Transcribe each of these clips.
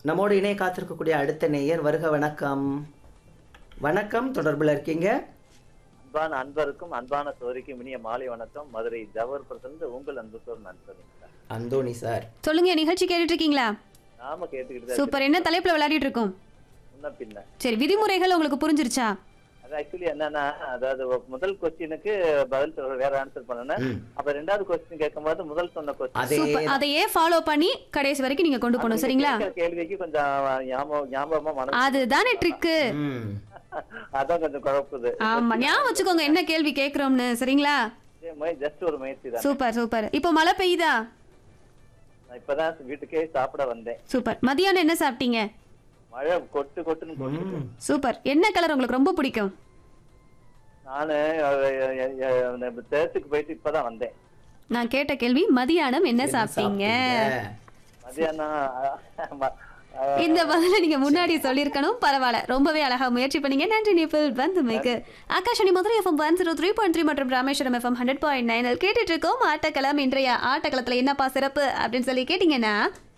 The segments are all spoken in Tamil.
நம்மோடு இணைய காத்திருக்கக்கூடிய அடுத்த நேயர் வருக வணக்கம் வணக்கம் தொடர்பில் இருக்கீங்க அன்பான அன்பருக்கும் அன்பான சோரிக்கும் இனிய மாலை வணக்கம் மதுரை ஜவஹர்புரத்திலிருந்து உங்கள் அன்பு சோர் நண்பர் அந்தோணி சார் சொல்லுங்க நிகழ்ச்சி கேட்டுட்டு இருக்கீங்களா நாம கேட்டுக்கிட்டு தான் சூப்பர் என்ன தலைப்புல விளையாடிட்டு இருக்கோம் முன்ன பின்ன சரி விதிமுறைகள் உங்களுக்கு புரிஞ்சிருச்சா அது ஆக்சுவலி என்னன்னா அதாவது ஒரு முதல் கொஸ்டினுக்கு பதில் சொல்ற வேற ஆன்சர் பண்ணணும் ம். அப்ப அப்ப ரெண்டாவது கொஸ்டின் கேட்கும்போது முதல் சொன்ன கொஸ்டின் அதே சூப்பர் அதையே ஃபாலோ பண்ணி கடைசி வரைக்கும் நீங்க கொண்டு போகணும் சரிங்களா கேள்விக்கு கொஞ்சம் ஞாபகம் ஞாபகமா மனசு அதுதானே ட்ரிக்கு ம். அதான் கொஞ்சம் குழப்புது ஆமா ஞாபகம் வச்சுக்கோங்க என்ன கேள்வி கேக்குறோம்னு சரிங்களா ஜஸ்ட் ஒரு முயற்சி தான் சூப்பர் சூப்பர் இப்போ மழை பெய்யுதா நான் இப்பதான் வீட்டுக்கே சாப்பிட வந்தேன் சூப்பர் மதியானம் என்ன சாப்பிட்டீங்க மழை கொட்டு கொட்டுன்னு கொட்டு ம். சூப்பர் என்ன கலர் உங்களுக்கு ரொம்ப பிடிக்கும் நானு தேர்த்துக்கு போயிட்டு இப்பதான் வந்தேன் நான் கேட்ட கேள்வி மதியானம் என்ன என்ன சாப்பிட்டீங்க மதியானம் அஹ், ம- அஹ், இந்த பதில நீங்க முன்னாடி சொல்லியிருக்கணும் பரவாயில்ல ரொம்பவே அழகா முயற்சி பண்ணீங்க நன்றி நிபில் வந்து மைக்கு Akashvani Madurai FM one zero three point three மற்றும் Rameswaram FM hundred point nine கேட்டுட்டு இருக்கோம் ஆட்டக்களம் இன்றைய ஆட்டக்களத்துல என்னப்பா சிறப்பு அப்படின்னு சொல்லி கேட்டீங்கன்னா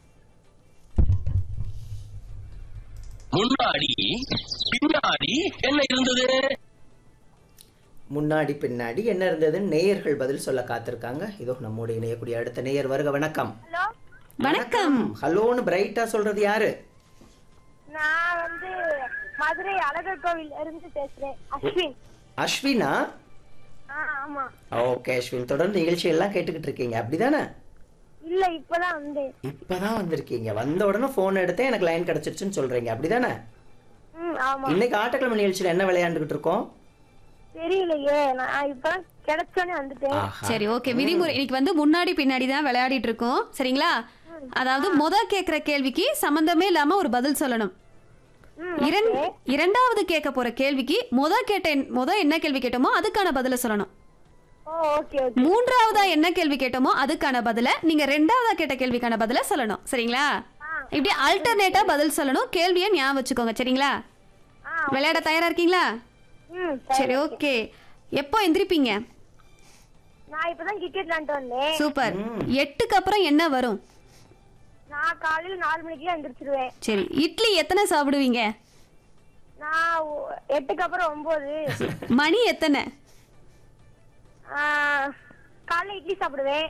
முன்னாடி பின்னாடி என்ன இருந்தது முன்னாடி பின்னாடி என்ன இருந்ததுன்னு நேயர்கள் பதில் சொல்ல காத்திருக்காங்க இதோ நம்மோடு இணையக்கூடிய அடுத்த நேயர் வருக வணக்கம் வணக்கம் ஹலோன்னு பிரைட்டா சொல்றது யாரு நான் வந்து மதுரை அழகர் கோவில் இருந்து பேசுறேன் அஸ்வின் அஸ்வினா ஆ ஆமா ஓகே அஸ்வின் தொடர்ந்து நிகழ்ச்சி எல்லாம் கேட்டுக்கிட்டு இருக்கீங்க அப்படிதானே இல்ல இப்பதான் வந்தேன் இப்பதான் வந்திருக்கீங்க வந்த உடனே போன் எடுத்தேன் எனக்கு லைன் கிடைச்சிருச்சுன்னு சொல்றீங்க அப்படிதானே ம் ஆமா இன்னைக்கு ஆட்டக்கிழமை நிகழ்ச்சியில என்ன விளையாண்டுகிட்டு இருக்கோம் தெரியலையே நான் இப்பதான் கிடைச்சோன்னே வந்துட்டேன் ஆஹா. சரி ஓகே விதிமுறை இன்னைக்கு வந்து முன்னாடி பின்னாடி தான் விளையாடிட்டு இருக்கோம் சரிங்களா அதாவது முத கேக்குற கேள்விக்கு சம்பந்தமே இல்லாம ஒரு பதில் சொல்லணும் ம், இரண்- இரண்டாவது கேட்க போற கேள்விக்கு முத கேட்ட முத என்ன கேள்வி கேட்டோமோ அதுக்கான பதில சொல்லணும் ஓ ஓகே ஓகே மூன்றாவதா என்ன கேள்வி கேட்டோமோ அதுக்கான பதில நீங்க ரெண்டாவதா கேட்ட கேள்விக்கான பதில சொல்லணும் சரிங்களா இப்படி ஆல்டர்னேட்டா பதில் சொல்லணும் கேள்வியை ஞாபகம் வச்சுக்கோங்க சரிங்களா ஆ விளையாட தயாரா இருக்கீங்களா ம் சரி ஓகே எப்போ எந்திரிப்பீங்க நான் இப்பதான் கிரிக்கெட் விளையாண்டு வந்தேன் சூப்பர் எட்டுக்கு அப்புறம் என்ன வரும் நான் காலையில நாலு மணிக்கெல்லாம் எந்திரிச்சிருவேன் சரி இட்லி எத்தனை சாப்பிடுவீங்க நான் ஒ- எட்டுக்கு அப்புறம் ஒன்பது மணி எத்தனை ஆ, காலைல இட்லி சாப்பிடுவேன்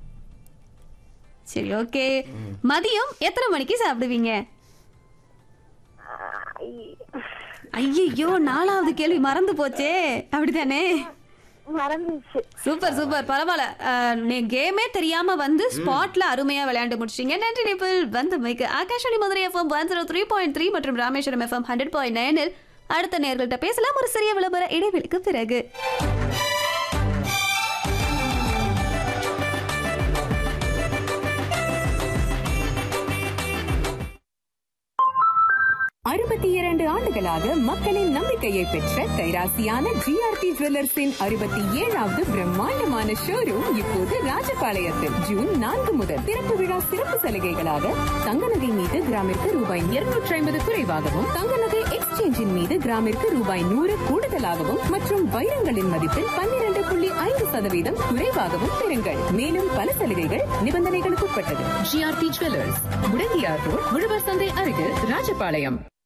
சரி ஓகே மதியம் எத்தனை மணிக்கு சாப்பிடுவீங்க ஆ, ஐ- ஐயோ நாலாவது கேள்வி மறந்து போச்சே அப்படிதானே மறந்துச்சு சூப்பர் சூப்பர் பரவாயில்ல அஹ், நீ கேமே தெரியாம வந்து ஸ்பாட்ல அருமையா விளையாண்டு முடிச்சிட்டீங்க நன்றி நிபிள் வந்து மைக்கு Akashvani Madurai FM one zero three point three மற்றும் ராமேஸ்வரம் எஃப்எம் ஹண்ட்ரட் பாயிண்ட் நைனில் அடுத்த நேர்கள்ட்ட பேசலாம் ஒரு சிறிய விளம்பர இடைவெளிக்கு பிறகு அறுபத்தி இரண்டு ஆண்டுகளாக மக்களின் நம்பிக்கையை பெற்ற கைராசியான ஜிஆர்டி ஜுவல்லர்ஸின் அறுபத்தி ஏழாவது பிரம்மாண்டமான ஷோரூம் இப்போது ராஜபாளையத்தில் ஜூன் நான்கு முதல் திறப்பு விழா சிறப்பு சலுகைகளாக தங்க நகை மீது கிராமிற்கு ரூபாய் இருநூற்றி ஐம்பது குறைவாகவும் தங்க நகை எக்ஸ்சேஞ்சின் மீது கிராமிற்கு ரூபாய் நூறு கூடுதலாகவும் மற்றும் வைரங்களின் மதிப்பில் பன்னிரண்டு புள்ளி ஐந்து சதவீதம் குறைவாகவும் பெறுங்கள் மேலும் பல சலுகைகள் நிபந்தனைகளுக்கு உட்பட்டது ஜிஆர்டி ஜுவல்லர்ஸ் முடங்கியார் ரோட் உழவர் சந்தை அருகில் ராஜபாளையம்